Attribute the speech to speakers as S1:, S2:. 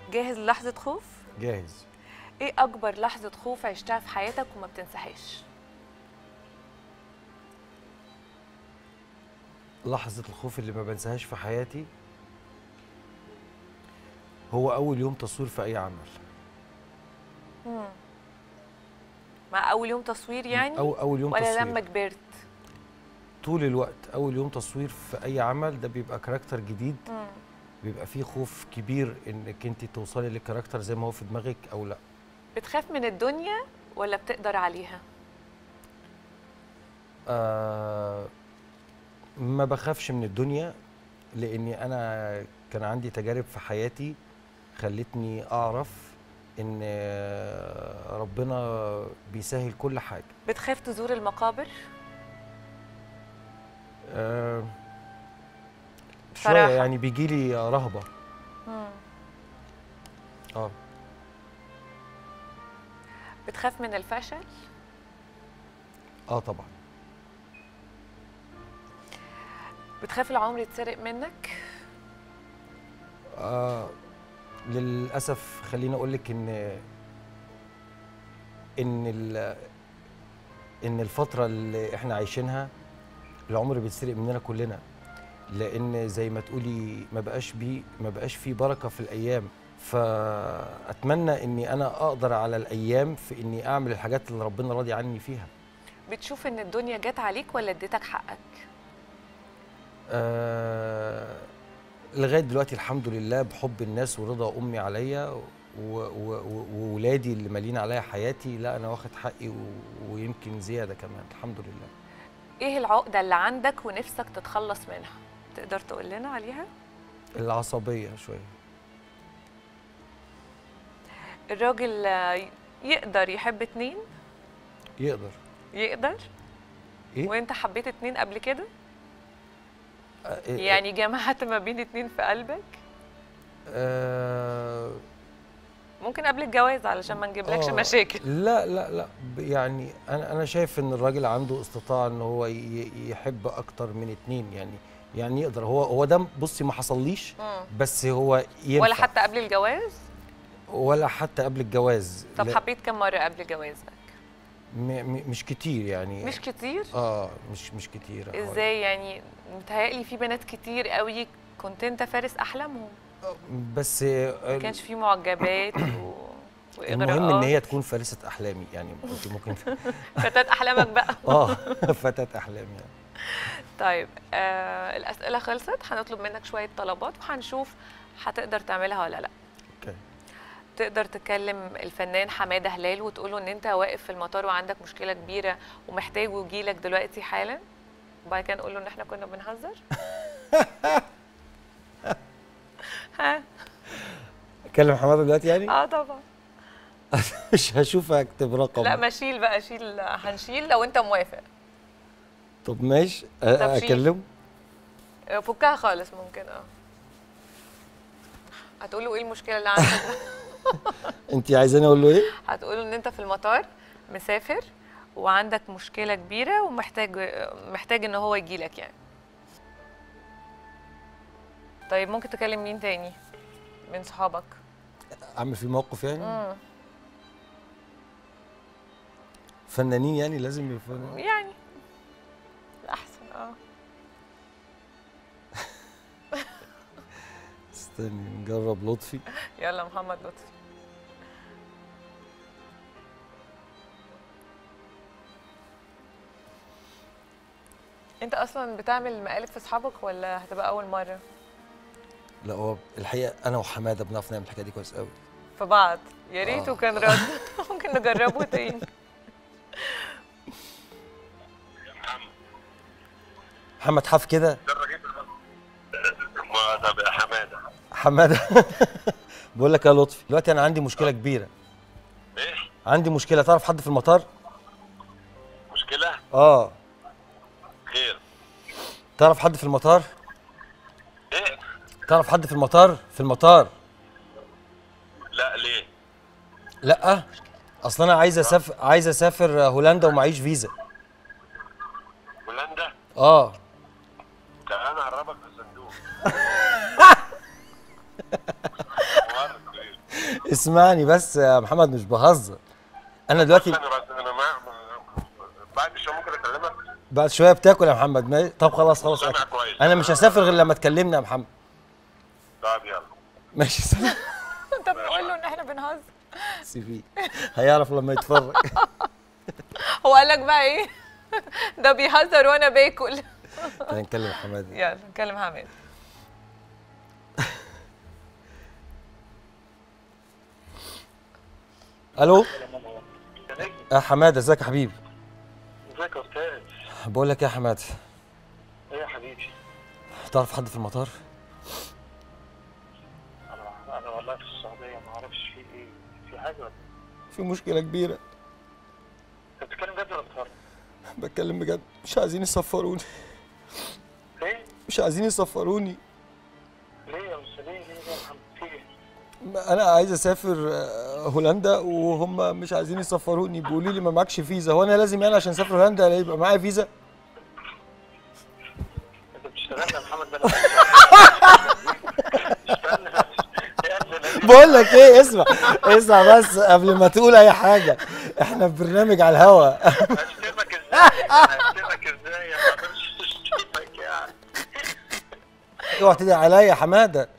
S1: جاهز للحظه خوف
S2: جاهز
S1: ايه اكبر لحظه خوف عشتها في حياتك وما بتنساهاش
S2: لحظة الخوف اللي ما بنساهاش في حياتي هو أول يوم تصوير في أي عمل
S1: مع اول يوم تصوير يعني
S2: أو أول يوم
S1: ولا
S2: تصوير
S1: لما كبرت
S2: طول الوقت أول يوم تصوير في أي عمل ده بيبقى كاركتر جديد
S1: مم.
S2: بيبقى فيه خوف كبير إنك أنت توصلي للكاركتر زي ما هو في دماغك أو لأ
S1: بتخاف من الدنيا ولا بتقدر عليها
S2: آه ما بخافش من الدنيا لاني انا كان عندي تجارب في حياتي خلتني اعرف ان آه، ربنا بيسهل كل حاجه
S1: بتخاف تزور المقابر
S2: آه
S1: بصراحة.
S2: شويه يعني بيجي لي رهبه
S1: مم.
S2: اه
S1: بتخاف من الفشل
S2: اه طبعا
S1: بتخاف العمر يتسرق منك
S2: آه للاسف خليني اقول لك ان ان ال- ان الفتره اللي احنا عايشينها العمر بيتسرق مننا كلنا لان زي ما تقولي ما بقاش بي ما بقاش في بركه في الايام فاتمنى اني انا اقدر على الايام في اني اعمل الحاجات اللي ربنا راضي عني فيها
S1: بتشوف ان الدنيا جت عليك ولا اديتك حقك
S2: آه لغايه دلوقتي الحمد لله بحب الناس ورضا امي عليا و- و- و- وولادي اللي مالين عليا حياتي لا انا واخد حقي و- ويمكن زياده كمان الحمد لله
S1: ايه العقده اللي عندك ونفسك تتخلص منها تقدر تقول لنا عليها
S2: العصبيه شويه
S1: الراجل آه، يقدر يحب اتنين
S2: يقدر
S1: يقدر
S2: ايه
S1: وانت حبيت اتنين قبل كده
S2: آه إيه-
S1: يعني جمعت ما بين اتنين في قلبك
S2: آه
S1: ممكن قبل الجواز علشان ما نجيبلكش
S2: آه،
S1: مشاكل
S2: لا لا لا ب- يعني انا انا شايف ان الراجل عنده استطاعه ان هو ي- يحب اكتر من اتنين يعني يعني يقدر هو هو ده بصي ما حصليش
S1: مم.
S2: بس هو ينفع
S1: ولا حتى قبل الجواز
S2: ولا حتى قبل الجواز
S1: طب
S2: لا،
S1: حبيت كم مره قبل جوازك
S2: م م مش كتير يعني
S1: مش كتير
S2: اه مش مش كتير حوالي.
S1: ازاي يعني متهيألي في بنات كتير قوي كنت انت فارس احلامهم
S2: بس
S1: ما كانش في معجبات و...
S2: المهم ان
S1: وإغراءات.
S2: هي تكون فارسه احلامي يعني كنت ممكن
S1: فتاة احلامك بقى
S2: اه فتاه احلامي يعني.
S1: طيب آه الاسئله خلصت هنطلب منك شويه طلبات وهنشوف هتقدر تعملها ولا لا
S2: اوكي
S1: تقدر تكلم الفنان حماده هلال وتقول له ان انت واقف في المطار وعندك مشكله كبيره ومحتاجه يجيلك دلوقتي حالا وبعد كده نقول له ان احنا كنا بنهزر ها
S2: اكلم حماده دلوقتي يعني
S1: اه طبعا
S2: مش هشوف اكتب رقم
S1: لا ما شيل بقى شيل هنشيل لو انت موافق
S2: طب ماشي أ-
S1: طب شيل.
S2: اكلمه
S1: فكها خالص ممكن اه هتقول له ايه المشكله اللي عندك
S2: انت عايزاني اقول له ايه
S1: هتقول له ان انت في المطار مسافر وعندك مشكله كبيره ومحتاج محتاج ان هو يجي لك يعني طيب ممكن تكلم مين تاني من صحابك
S2: اعمل فيه موقف يعني
S1: امم
S2: فنانين يعني لازم يبقوا
S1: يعني احسن اه
S2: استني نجرب لطفي
S1: يلا محمد لطفي انت اصلا بتعمل مقالب في اصحابك ولا هتبقى اول مره
S2: لا هو الحقيقه انا وحماده بنعرف نعمل الحكايه دي كويس قوي
S1: في بعض يا ريت
S2: آه.
S1: وكان رد ممكن نجربه تاني
S2: محمد حاف كده
S3: ما طب يا حماده
S2: حماده بقول لك يا لطفي دلوقتي انا عندي مشكله كبيره
S3: ايه
S2: عندي مشكله تعرف حد في المطار
S3: مشكله
S2: اه
S3: خير
S2: تعرف حد في المطار
S3: ايه
S2: تعرف حد في المطار في المطار
S3: لا ليه
S2: لا اصل انا عايز اسافر عايز اسافر هولندا ومعيش فيزا
S3: هولندا
S2: اه
S3: تعال انا اعرفك في الصندوق مؤامرة كبير.
S2: اسمعني بس يا محمد مش بهزر انا دلوقتي
S3: انا بس انا ما بعد شويه ممكن اكلمك
S2: بعد شويه بتاكل يا محمد ما... طب خلاص خلاص
S3: سامع
S2: أكل.
S3: كويس.
S2: انا مش هسافر غير لما تكلمني يا محمد
S3: طب يلا
S2: ماشي سلام
S1: طب نقول له ان احنا بنهزر
S2: سيبيه هيعرف لما يتفرج
S1: هو قال لك بقى ايه ده بيهزر وانا باكل
S2: تعالى نكلم حماده
S1: يلا نكلم حماد
S2: الو يا حماده ازيك يا حبيبي
S3: ازيك يا استاذ
S2: بقول لك إيه يا حماده
S3: ايه يا حبيبي
S2: تعرف حد في المطار
S3: انا انا والله في السعوديه ما اعرفش في ايه في حاجه ولا
S2: في مشكله كبيره
S3: انت بتتكلم جد ولا بتهزر؟
S2: بتكلم بجد مش عايزين يسفروني
S3: ايه؟
S2: مش عايزين يسفروني
S3: ليه يا استاذ ليه ليه يا محمد في ايه؟
S2: ما انا عايز اسافر آه، هولندا وهم مش عايزين يسفروني بيقولوا لي ما معكش فيزا هو انا لازم يعني عشان اسافر هولندا يبقى معايا فيزا
S3: انت بتشتغلنا يا محمد ده انا استنى يا ابني
S2: بقول لك ايه اسمع اسمع بس قبل ما تقول اي حاجه احنا في برنامج على الهوا
S3: هشتمك ازاي؟ هشتمك ازاي؟ ما اقدرش اشتمك يعني
S2: اوعى تدعي عليا يا حماده